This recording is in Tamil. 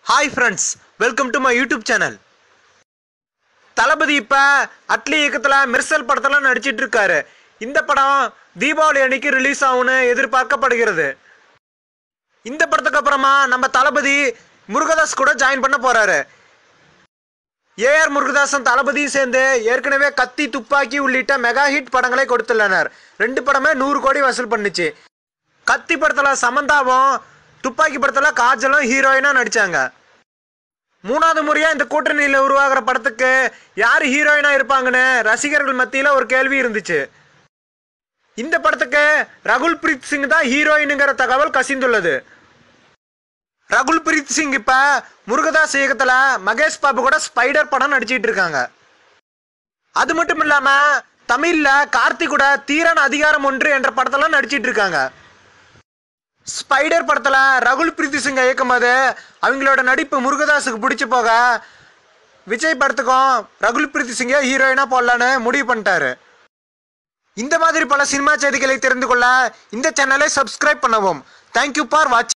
hi friends welcome to my YouTube channel Thalapathy இப்போ அட்லி இயக்கத்தில் மெர்சல் படத்தில் நடிச்சிட்டு இருக்காரு இந்த படம் தீபாவளி அன்னைக்கு ரிலீஸ் ஆகும்னு எதிர்பார்க்கப்படுகிறது இந்த படத்துக்கு அப்புறமா நம்ம தளபதி முருகதாஸ் கூட ஜாயின் பண்ண போறாரு ஏஆர் முருகதாசன் தளபதியும் சேர்ந்து ஏற்கனவே கத்தி துப்பாக்கி உள்ளிட்ட மெகா ஹிட் படங்களை கொடுத்துள்ளனர் ரெண்டு படமே நூறு கோடி வசூல் பண்ணுச்சு கத்தி படத்துல சமந்தாவும் துப்பாக்கி படத்துல காஜலும் ஹீரோயினா நடிச்சாங்க மூணாவது முறையா இந்த கூட்டணியில் உருவாகிற படத்துக்கு யார் ஹீரோயினா இருப்பாங்கன்னு ரசிகர்கள் மத்தியில் ஒரு கேள்வி இருந்துச்சு இந்த படத்துக்கு ரகுல் பிரீத் சிங் தான் ஹீரோயினுங்கிற தகவல் கசிந்துள்ளது ரகுல் பிரீத் சிங் இப்ப முருகதாஸ் இயக்கத்துல மகேஷ் பாபு கூட ஸ்பைடர் படம் நடிச்சிட்டு இருக்காங்க அது மட்டும் இல்லாம தமிழ்ல கார்த்திக் கூட தீரன் அதிகாரம் ஒன்று என்ற படத்துல நடிச்சிட்டு இருக்காங்க ஸ்பைடர் படத்துல ரகுல் பிரீத் சிங் இயக்கும் போது அவங்களோட நடிப்பு முருகதாஸுக்கு பிடிச்சி போக விஜய் படத்துக்கும் ரகுல் பிரீத் சிங்கை ஹீரோயினா போடலான்னு முடிவு பண்ணிட்டாரு இந்த மாதிரி பல சினிமா செய்திகளை தெரிந்து கொள்ள இந்த சேனலை சப்ஸ்கிரைப் பண்ணவும் தேங்க்யூ ஃபார் வாட்சிங்